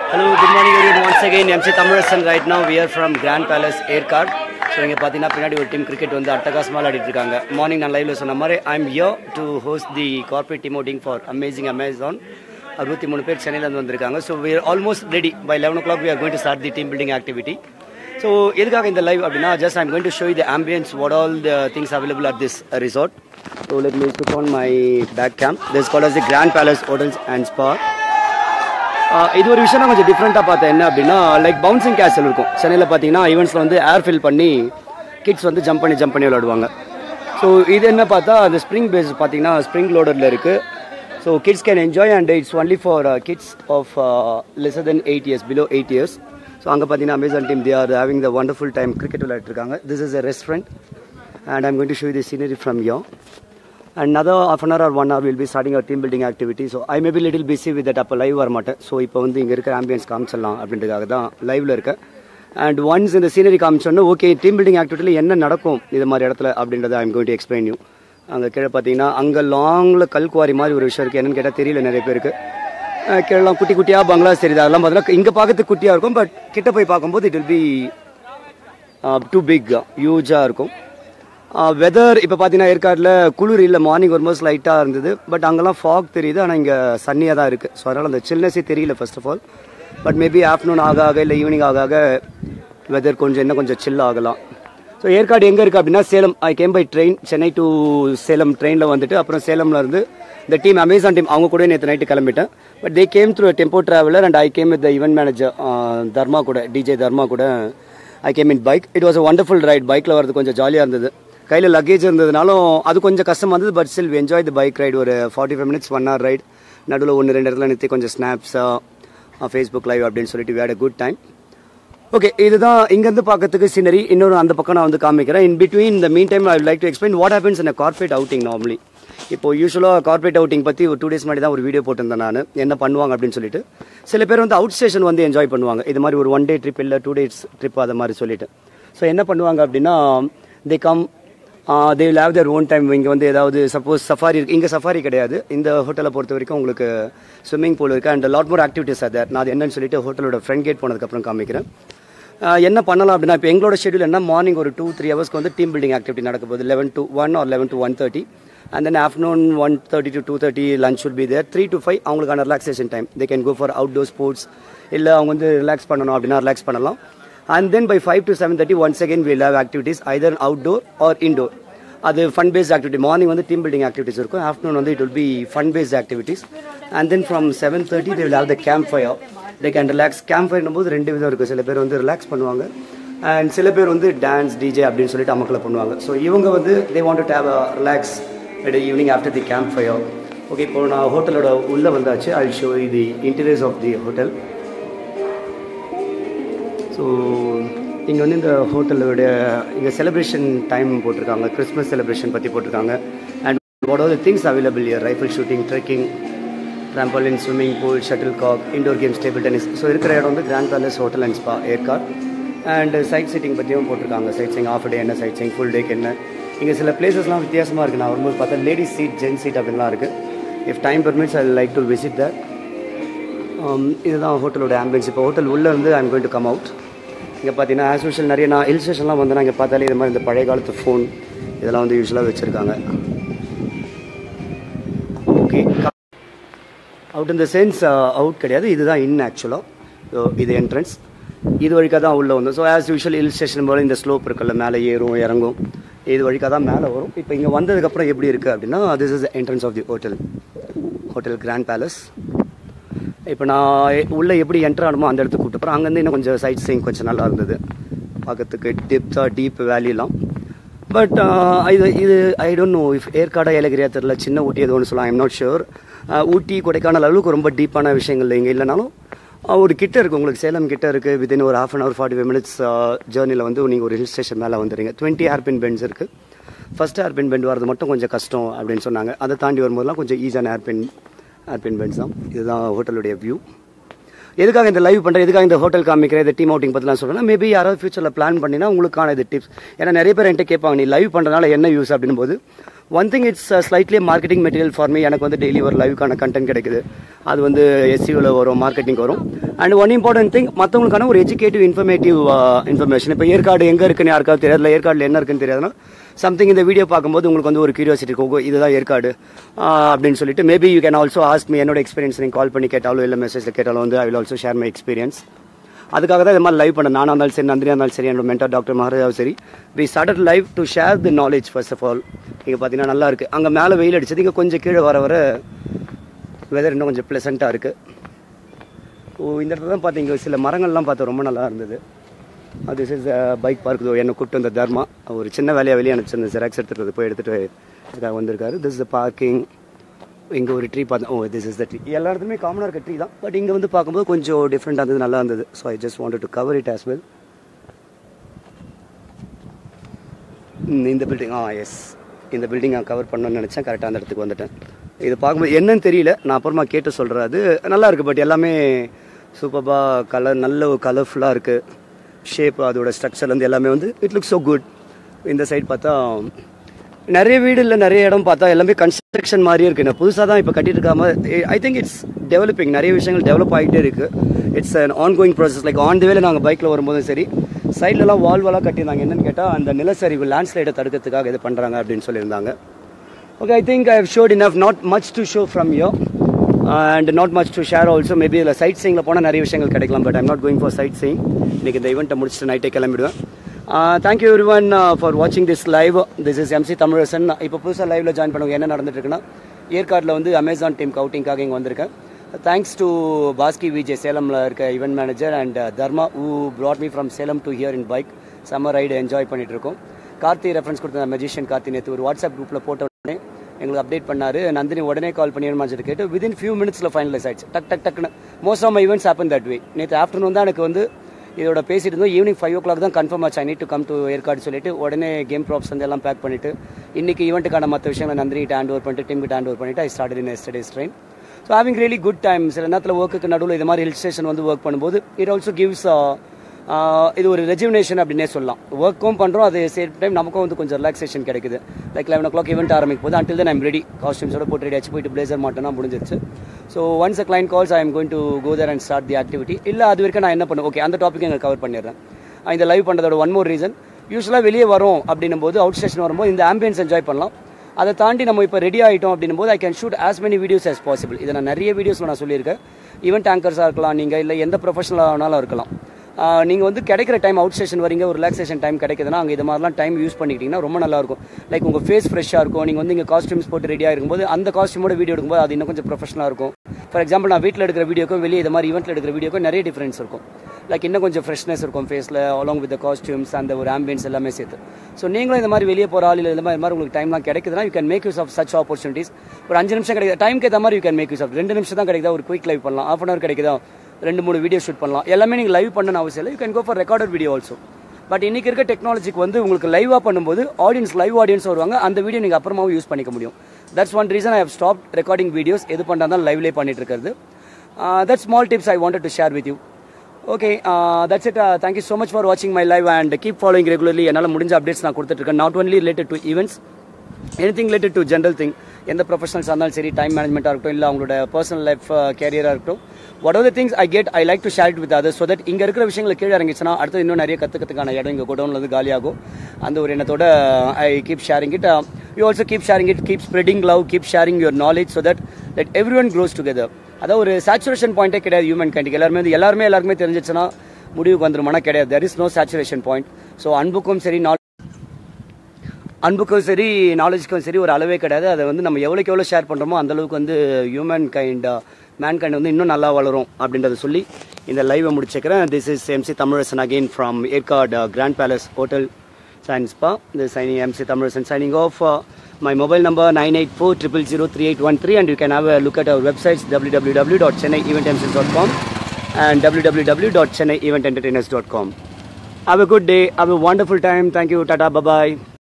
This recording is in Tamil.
Hello, good morning everyone. Once again, MC Thamarasan. Right now, we are from Grand Palace Aircard. So இங்கே பார்த்தீங்கன்னா பின்னாடி ஒரு டீம் கிரிக்கெட் வந்து அட்டகாசமாக விளையாடிட்டு இருக்காங்க மார்னிங் நான் லைவ்ல சொன்ன மாதிரி I am yo to host the corporate team outing for amazing Amazon அறுபத்தி மூணு பேர் சென்னையிலேருந்து வந்திருக்காங்க so we are almost ready by eleven o'clock we are going to start the team building activity so எதுக்காக இந்த லைவ் அப்படின்னா just I'm going to show the ambience what all the things available at this resort so let me put on my back camp this call as the Grand Palace hotels and spa ah இது ஒரு விஷயம் நான் கொஞ்சம் டிஃப்ரெண்ட்டாக பார்த்தேன் என்ன அப்படின்னா லைக் பவுன்சிங் கேசல் இருக்கும் சென்னையில் பார்த்தீங்கன்னா ஈவெண்ட்ஸில் வந்து ஏர் ஃபில் பண்ணி கிட்ஸ் வந்து ஜம்ப் பண்ணி ஜம்ப் பண்ணி விளையாடுவாங்க ஸோ இது என்ன பார்த்தா அந்த ஸ்ப்ரிங் பேஸ் பார்த்தீங்கன்னா ஸ்ப்ரிங் லோடரில் இருக்குது so kids can enjoy and it's only for kids of lesser than eight years below eight years so அங்கே பார்த்தீங்கன்னா Amazon team they are having the wonderful time cricket விளையாட்டுருக்காங்க this is a restaurant and I'm going to show you the scenery from here another half an hour or one hour we'll be starting our team building activity so i may be little busy with that அப்போ லைவ் வர மாட்டேன் ஸோ இப்போ வந்து இங்கே இருக்கிற ஆம்பியன்ஸ் காமிச்சிடலாம் அப்படின்றதுக்காக தான் லைவ்ல இருக்கேன் அண்ட் ஒன்ஸ் இந்த சீனரி காமிச்சோன்னா ஓகே டீம் பில்டிங் ஆக்டிவிட்டியில் என்ன நடக்கும் இது மாதிரி இடத்துல அப்படின்றத I'm going to explain you அங்கே கீழே பார்த்தீங்கன்னா அங்கே லாங்கில் கல்குவாரி மாதிரி ஒரு விஷயம் இருக்குது என்னன்னு கேட்டால் தெரியல நிறைய பேருக்கு அஹ் கீழெல்லாம் குட்டி குட்டியாக பங்களாஸ் தெரியுது அதெல்லாம் பார்த்தீங்கன்னா இங்கே பார்க்கறதுக்கு குட்டியாக இருக்கும் பட் கிட்ட போய் பார்க்கும்போது it will be too big ஹியூஜாக இருக்கும் வெதர் இப்போ பார்த்தீங்கன்னா ஏற்காட்டில் குளிர் இல்லை மார்னிங் வரும்போது லைட்டாக இருந்தது பட் அங்கெல்லாம் ஃபாக் தெரியுது ஆனால் இங்கே சன்னியாக தான் இருக்குது ஸோ அதனால் அந்த சில்னஸே தெரியல first of all but maybe afternoon ஆக ஆக இல்லை ஈவினிங் ஆக ஆக வெதர் கொஞ்சம் இன்னும் கொஞ்சம் சில் ஆகலாம் ஸோ ஏற்காடு எங்கே இருக்குது அப்படின்னா Salem I came by train Chennai to Salem ட்ரெயினில் வந்துட்டு அப்புறம் சேலம்ல இருந்து இந்த டீம் அமேசான் டீம் அவங்க கூட நேற்று நைட்டு கிளம்பிட்டேன் but they came through tempo traveller and I came with the event manager Dharma கூட டிஜே தர்மா கூட I came in bike it was a wonderful ride பைக்கில் வரது கொஞ்சம் ஜாலியாக இருந்தது கையில் லக்கேஜ் இருந்ததுனாலும் அது கொஞ்சம் கஷ்டமாக இருந்தது but still enjoy the bike ride ஒரு forty five minutes one hour right நடுவில் ஒன்று ரெண்டு இடத்துல நிறுத்தி கொஞ்சம் ஸ்னாப்ஸாக ஃபேஸ்புக் லைவ் அப்படின்னு சொல்லிட்டு வேட் அ குட் டைம் ஓகே இதுதான் இங்கேருந்து பார்க்கறதுக்கு சீனரி இன்னொரு அந்த பக்கம் நான் வந்து காமிக்கிறேன் இன் பிட்வீன் இந்த mean time I like to explain what happens in corporate outing normally இப்போ யூஸ்வலாக கார்பரேட் அவுட்டிங் பற்றி ஒரு டூ டேஸ் முன்னாடி தான் ஒரு வீடியோ போட்டிருந்தேன் நான் என்ன பண்ணுவாங்க அப்படின்னு சொல்லிட்டு சில பேர் வந்து அவுட் ஸ்டேஷன் வந்து என்ஜாய் பண்ணுவாங்க இது மாதிரி ஒரு ஒன் டே ட்ரிப் இல்லை டூ டேஸ் ட்ரிப் அதை மாதிரி சொல்லிட்டு ஸோ என்ன பண்ணுவாங்க அப்படின்னா they come they will have their own time இங்கே வந்து ஏதாவது சப்போஸ் சஃபாரி இருக்கு இங்கே சஃபாரி கிடையாது இந்த ஹோட்டலை பொறுத்த வரைக்கும் உங்களுக்கு ஸ்விம்மிங் பூல் இருக்குது and lot more activities other நான் அது என்னன்னு சொல்லிட்டு ஹோட்டலோட ஃப்ரண்ட் கேட் போனதுக்கப்புறம் காமிக்கிறேன் ஆஹ் என்ன பண்ணலாம் அப்படின்னா இப்போ எங்களோட ஷெடியூல் என்ன மார்னிங் ஒரு டூ த்ரீ ஹவர்ஸ்க்கு வந்து டீம் பில்டிங் ஆக்டிவிட்டி நடக்க போகுது eleven to one or eleven to one thirty and then afternoon one thirty to two thirty lunch will be there three to five அவங்களுக்கான relaxation time they can go for outdoor sports இல்லை அவங்க வந்து ரிலாக்ஸ் பண்ணணும் அப்படின்னா ரிலாக்ஸ் பண்ணலாம் and then by five to seven thirty once again will have activities either outdoor or indoor அது ஃபன் பேஸ்ட் ஆக்டிவிட்டி மார்னிங் வந்து டீம் பில்டிங் ஆக்டிவிட்டிஸ் இருக்கும் ஆஃப்டர்நூன் வந்து it will be fun based activities and then from seven thirty they will have the camp fire they can relax camp ஃபயர்னும் போது ரெண்டு விதம் இருக்குது சில பேர் வந்து ரிலாக்ஸ் பண்ணுவாங்க அண்ட் சில பேர் வந்து டான்ஸ் டிஜே அப்படின்னு சொல்லிட்டு அமக்கில் பண்ணுவாங்க ஸோ இவங்க வந்து they want to have a relax at evening after the camp fire okay இப்போ நான் ஹோட்டலோட உள்ளே வந்தாச்சு I show the interiors of the hotel so இங்கே வந்து இந்த ஹோட்டலோட இங்கே செலிப்ரேஷன் டைம் போட்டிருக்காங்க கிறிஸ்மஸ் செலிப்ரேஷன் பற்றி போட்டிருக்காங்க and what are the things available here rifle shooting trekking trampoline swimming pool shuttle cock indoor games table tennis so இருக்கிற இடம் வந்து Grand palace hotel and spa ஏர்கார் and side seating பற்றியும் போட்டிருக்காங்க சைட் சீங் ஆஃப் டே என்ன சைட் சீங் ஃபுல் டேக்கு என்ன இங்கே சில பிளேசஸ்லாம் வித்தியாசமாக இருக்குது நான் வரும்போது பார்த்தா லேடிஸ் சீட் ஜென்ஸ் சீட் அப்படின்லாம் இருக்குது if time permits I like to visit that இதுதான் ஹோட்டலோட ஆம்பியன்ஸ் இப்போ ஹோட்டல் உள்ளே வந்து I'm going to come out இங்கே பார்த்தீங்கன்னா ஆஸ் யூஷுவல் நிறைய நான் ஹில் ஸ்டேஷன்லாம் வந்து நான் இங்கே பார்த்தாலே இது மாதிரி இந்த பழைய காலத்து ஃபோன் இதெல்லாம் வந்து யூஸ்வலாக வச்சுருக்காங்க ஓகே அவுட் இந்த சென்ஸ் அவுட் கிடையாது இதுதான் இன் ஆக்சுவலாக இது என்ட்ரன்ஸ் இது வழிக்காக தான் உள்ளே வந்தோம் so as usual hill station போல் இந்த ஸ்லோப் இருக்குல்ல மேலே ஏறும் இறங்கும் இது வழிக்காக தான் மேலே வரும் இப்போ இங்கே வந்ததுக்கப்புறம் எப்படி இருக்குது அப்படின்னா this is entrance of the hotel hotel Grand Palace இப்போ நான் உள்ளே எப்படி என்ட்ரு ஆகணுமோ அந்த இடத்துக்கு கூப்பிட்டு அப்புறம் அங்கேருந்து இன்னும் கொஞ்சம் சைட் சீங் கொஞ்சம் நல்லா இருந்தது பார்க்கறதுக்கு டிப்ஸாக டீப் வேலிலாம் பட் இது இது ஐ டோன்ட் நோ இஃப் ஏற்காடா ஏலகிரியா தெரில சின்ன ஊட்டி எது ஒன்று சொல்லலாம் I'm not sure Ooty Kodaikanal அளவுக்கு ரொம்ப டீப்பான விஷயங்கள் இங்கே இல்லைனாலும் அஹ், ஒரு கிட்ட இருக்குது உங்களுக்கு சேலம் கிட்ட இருக்குது வித்தின் ஒரு half an hour forty five minutes ஜேர்னியில் வந்து நீங்கள் ஒரு ஹில் ஸ்டேஷன் மேலே வந்துடுறீங்க டுவெண்ட்டி ஏர்பின் பெண்ட்ஸ் இருக்குது ஃபர்ஸ்ட் ஏர்பின் பெண்ட் வரது மட்டும் கொஞ்சம் கஷ்டம் அப்படின்னு சொன்னாங்க அதை தாண்டி வரும்போதெல்லாம் கொஞ்சம் ஈஸியான ஏர்பின் ஏர்பின் பெண்ட்ஸ் தான் இதுதான் ஹோட்டலுடைய வியூ எதுக்காக இந்த லைவ் பண்ணுறேன் எதுக்காக இந்த ஹோட்டல் காமிக்கிறேன் இந்த டீம் அவுட்டிங் பற்றிலாம் சொல்கிறேன்னா மேபி யாராவது ஃபியூச்சரில் பிளான் பண்ணினா உங்களுக்கான இது டிப்ஸ் ஏன்னா நிறைய பேர் என்கிட்ட கேட்பாங்க நீ லைவ் பண்ணுறதுனால என்ன யூஸ் அப்படின் போது one thing it's slightly marketing material for me எனக்கு வந்து டெய்லி ஒரு லைவுக்கான கண்டென்ட் கிடைக்குது அது வந்து எஸ்சியூவில் வரும் மார்க்கெட்டிங் வரும் அண்ட் ஒன் இம்பார்ட்டன்ட் திங் மற்றவங்களுக்கான ஒரு எஜுகேட்டிவ் இன்ஃபர்மேட்டிவ் இன்ஃபர்மேஷன் இப்போ ஏற்காடு எங்கே இருக்குன்னு யாருக்காவது தெரியாது இல்லை ஏற்காடில் என்ன இருக்குன்னு தெரியாதுன்னா சம்திங் இந்த வீடியோ பார்க்கும்போது உங்களுக்கு வந்து ஒரு கியூரியாசிட்டி இருக்கும் ஓ, இதுதான் ஏற்காடு ஆஹ் அப்படின்னு சொல்லிட்டு maybe you can also ask me என்னோட எக்ஸ்பீரியன்ஸ் நீங்கள் கால் பண்ணி கேட்டாலும் இல்லை மெசேஜில் கேட்டாலும் வந்து I will also share my experience அதுக்காக தான் இது மாதிரி லைவ் பண்ண நானாக இருந்தாலும் சரி நந்தினியாக இருந்தாலும் சரி என்னோட மென்டர் டாக்டர் மகாராஜாவும் சரி we started live to share the knowledge first of all இங்கே பார்த்தீங்கன்னா நல்லா இருக்குது அங்கே மேலே வெயில் அடிச்சது இங்கே கொஞ்சம் கீழே வர வர வெதர் இன்னும் கொஞ்சம் ப்ளசண்ட்டாக இருக்குது ஓ இந்த இடத்துல தான் பார்த்தீங்க சில மரங்கள்லாம் பார்த்தா ரொம்ப நல்லா இருந்தது திஸ் இஸ் பைக் பார்க் என்னை கூப்பிட்டு வந்த தர்மா ஒரு சின்ன வேலையாக வெளியே அனுப்பிச்சிருந்த ஜெராக்ஸ் எடுத்துகிட்டு போய் எடுத்துகிட்டு இதுக்காக வந்திருக்காரு திஸ் இஸ் பார்க்கிங் இங்கே ஒரு ட்ரீ பார்த்தேன் oh this is the tree எல்லா இடத்துலையுமே காமனாக இருக்க ட்ரீ தான் பட் இங்கே வந்து பார்க்கும்போது கொஞ்சம் டிஃப்ரெண்ட்டாக இருந்தது நல்லா இருந்தது so I just wanted to cover it as well இந்த பில்டிங் ஆ எஸ் இந்த பில்டிங் நான் கவர் பண்ணணும்னு நினச்சேன் கரெக்டாக அந்த இடத்துக்கு வந்துட்டேன் இது பார்க்கும்போது என்னன்னு தெரியல நான் அப்புறமா கேட்டு சொல்கிறேன் அது நல்லா இருக்குது பட் எல்லாமே சூப்பராக கலர் நல்ல ஒரு கலர்ஃபுல்லாக இருக்குது ஷேப் அதோட ஸ்ட்ரக்சர்லேருந்து எல்லாமே வந்து இட் லுக் ஸோ குட் இந்த சைடு பார்த்தா நிறைய வீடு இல்லை நிறைய இடம் பார்த்தா எல்லாமே கன்ஸ்ட்ரக்ஷன் மாதிரியே இருக்கு நான் புதுசாக தான் இப்போ கட்டிட்டு இருக்காம ஐ திங்க் இட்ஸ் டெவலப்பிங் நிறைய விஷயங்கள் டெவலப் ஆகிட்டே இருக்கு it's an ongoing process like on the வேல நாங்கள் பைக்கில் வரும்போதும் சரி சைட்லலாம் வால்வெல்லாம் கட்டியிருந்தாங்க என்னன்னு கேட்டால் அந்த நிலச்சரிவு லேண்ட்ஸ்லைடை தடுக்கிறதுக்காக இது பண்ணுறாங்க அப்படின்னு சொல்லியிருந்தாங்க okay I think I have shot enough not much to show from you and not much to share also maybe இதில் சைட் சீங்கில் போனால் நிறைய விஷயங்கள் கிடைக்கலாம் but I'm not going for sightseeing இன்னைக்கு இந்த ஈவெண்ட்டை முடிச்சுட்டு நைட்டே கிளம்பிடுவேன் தேங்க்யூ எவ்ரி ஒன் ஃபார் வாட்சிங் this live this is MC Tamilarasan இப்போ புதுசாக லைவ்ல ஜாயின் பண்ணுங்க என்ன நடந்துட்டு இருக்குன்னா ஏற்காட்டில் வந்து அமேசான் டீம் கவுட்டிங்காக இங்கே வந்திருக்கேன் தேங்க்ஸ் டு பாஸ்கி விஜய் சேலமில் இருக்க event manager and Dharma uh brought me from Salem to here in bike summer ride enjoy பண்ணிட்டு இருக்கோம் கார்த்தி ரெஃபரன்ஸ் கொடுத்த மெஜிஷியன் கார்த்தி நேற்று ஒரு வாட்ஸ்அப் குரூப்பில் போட்ட உடனே எங்களுக்கு அப்டேட் பண்ணாரு நந்தினி உடனே கால் பண்ணி மாதிரி கேட்டு விதின் ஃபியூ மினிட்ஸில் ஃபைனலைஸ் ஆயிடுச்சு டக் டக் டக்குன்னு most of my events happen that way நேற்று ஆஃப்டர்நூன் தான் எனக்கு வந்து இதோட பேசிட்டு இருந்தோம் ஈவினிங் ஃபைவ் ஓ கிளாக் தான் கன்ஃபார்ம் ஆச்சு I need to come to Yercaud சொல்லிட்டு உடனே கேம் ப்ராப்ஸ் வந்து எல்லாம் பேக் பண்ணிட்டு இன்னைக்கு ஈவெண்ட்டுக்கான மற்ற விஷயங்களை நந்தினிட்டு ஹேண்ட் ஓவர் பண்ணிட்டு டீமுக்கு ஹேண்ட் ஓவர் பண்ணிட்டு I start in yesterday's train so having really good time சில நேரத்தில் ஒர்க்குக்கு நடுவில் இது மாதிரி ஹில் ஸ்டேஷன் வந்து ஒர்க் பண்ணும்போது இட் ஆல்சோ கிவ்ஸ் இது ஒரு ரெஜிவினேஷன் அப்படின்னே சொல்லலாம் ஒர்க்கும் பண்ணுறோம் அதே சேம் டைம் நமக்கும் வந்து கொஞ்சம் ரிலாக்ஸேஷன் கிடைக்குது like eleven o'clock event ஆரம்பிக்கும் போது அண்டில் தான் ஐம் ரெடி காஸ்டியூம்ஸோட போட்டு ரெடி ஆச்சு போயிட்டு பிளேசர் மாட்டோம்னா முடிஞ்சிருச்சு so once a client calls I am going to go there and start the activity இல்லை அது வரைக்கும் நான் என்ன பண்ணுவேன் ஓகே அந்த டாபிக் எங்களுக்கு கவர் பண்ணிடுறேன் ஆஹ் இந்த லைவ் பண்ணுறதோட ஒன் மோர் ரீசன் யூஸ்வலாக வெளியே வரோம் அப்படின்னும் போது அவுட் ஸ்டேஷன் வரும்போது இந்த ஆம்பியன்ஸ் என்ஜாய் பண்ணலாம் அதை தாண்டி நம்ம இப்போ ரெடி ஆகிட்டோம் அப்படின்னும் போது I can shoot as many videos as possible இதை நான் நிறைய வீடியோஸில் நான் சொல்லியிருக்கேன் ஈவெண்ட் ஆங்கர்ஸாக இருக்கலாம் நீங்கள் இல்லை எந்த ப்ரொஃபஷனலாக வேணாலும் இருக்கலாம் நீங்கள் வந்து கிடைக்கிற டைம் அவுட் ஸ்டேஷன் வரீங்க ஒரு ரிலாக்ஸேஷன் டைம் கிடைக்குதுன்னா அங்கே இது மாதிரிலாம் டைம் யூஸ் பண்ணிக்கிட்டிங்கன்னா ரொம்ப நல்லா இருக்கும் லைக் உங்கள் ஃபேஸ் ஃப்ரெஷ்ஷாக இருக்கும் நீங்கள் வந்து இங்கே காஸ்டியூம்ஸ் போட்டு ரெடியாக இருக்கும்போது அந்த காஸ்டியூமோட வீடியோ எடுக்கும்போது அது இன்னும் கொஞ்சம் ப்ரொஃபஷனலாக இருக்கும் ஃபார் எக்ஸாம்பிள் நான் வீட்டில் எடுக்கிற வீடியோக்கும் வெளியே இது மாதிரி ஈவெண்ட்டில் எடுக்கிற வீடியோக்கும் நிறைய டிஃப்ரென்ஸ் இருக்கும் லைக் இன்னும் கொஞ்சம் ஃப்ரெஷ்னஸ் இருக்கும் ஃபேஸில் அலாங் வித் காஸ்டியூம்ஸ் அந்த ஒரு ஆம்பியன்ஸ் எல்லாமே சேர்த்து ஸோ நீங்களும் இந்த மாதிரி வெளியே போகிற ஆள் இல்லை இந்த மாதிரி இந்த மாதிரி உங்களுக்கு டைம்லாம் கிடைக்குதுன்னா you can make use of such opportunities ஒரு அஞ்சு நிமிஷம் கிடைக்குது டைம்க்கு ஏற்ற மாதிரி you can make use of ரெண்டு நிமிஷம் தான் கிடைக்குதா ஒரு குயிக் லைவ் பண்ணலாம் ஆஃப் அன் அவர் கிடைக்குதா ரெண்டு மூணு வீடியோ ஷூட் பண்ணலாம் எல்லாமே நீங்கள் லைவ் பண்ணணும் அவசியம் இல்லை you can go for recorded video also but இன்னைக்கு இருக்க டெக்னாலஜிக்கு வந்து உங்களுக்கு லைவாக பண்ணும்போது ஆடியன்ஸ் லைவ் ஆடியன்ஸ் வருவாங்க அந்த வீடியோ நீங்கள் அப்புறமாவும் யூஸ் பண்ணிக்க முடியும் that's one reason I have stop recording videos எது பண்ணுறதா லைவ்லேயே பண்ணிட்டு இருக்கிறது that small tips I wanted to share with you okay that's it thank you so much for வாட்சிங் my live and keep following regularly என்னால் முடிஞ்ச அப்டேட்ஸ் நான் கொடுத்துட்ருக்கேன் not only related to events anything related to general thing எந்த ப்ரொஃபஷனல்ஸாக இருந்தாலும் சரி டைம் மேனேஜ்மெண்ட்டாக இருக்கட்டும் இல்லை அவங்களோட பர்சனல் லைஃப் கேரியராக இருக்கட்டும் what are the things I get I like to share it with other so that இங்கே இருக்கிற விஷயங்கள் கீழே இறங்கிச்சுன்னா அடுத்து இன்னும் நிறைய கற்றுக்கிறதுக்கான இடம் இங்கே குடோனில் வந்து காலியாகும் அந்த ஒரு எண்ணத்தோட I keep sharing it you also keep sharing it keep spreading love keep sharing your knowledge so that let everyone grows together அதாவது ஒரு சேச்சுரேஷன் பாயிண்டே கிடையாது ஹியூமன் கைண்டுக்கு எல்லாருமே வந்து எல்லாருமே எல்லாருக்குமே தெரிஞ்சிச்சுன்னா முடிவுக்கு வந்துருமானா கிடையாது there is no saturation point so அன்புக்கும் சரி நாள் அன்புக்கும் சரி நாலேஜ்க்கும் சரி ஒரு அளவே கிடையாது அதை வந்து நம்ம எவ்வளோக்கு எவ்வளோ ஷேர் பண்ணுறோமோ அந்த அளவுக்கு வந்து ஹியூமன் கைண்ட் மேன் கைண்ட் வந்து இன்னும் நல்லா வளரும் அப்படின்றத சொல்லி இந்த லைவை முடிச்சுக்கிறேன் this is MC Tamilarasan again from Yercaud grand palace hotel சயின்ஸ் பா இந்த signing MC Tamilarasan signing off my mobile number nine eight four triple zero three eight one three and you can have look at our websites W W W dot Chennai event MC dot com and www.chennaievententertainers.com. Have a good day. Have a wonderful time. Thank you. Tata. Bye bye.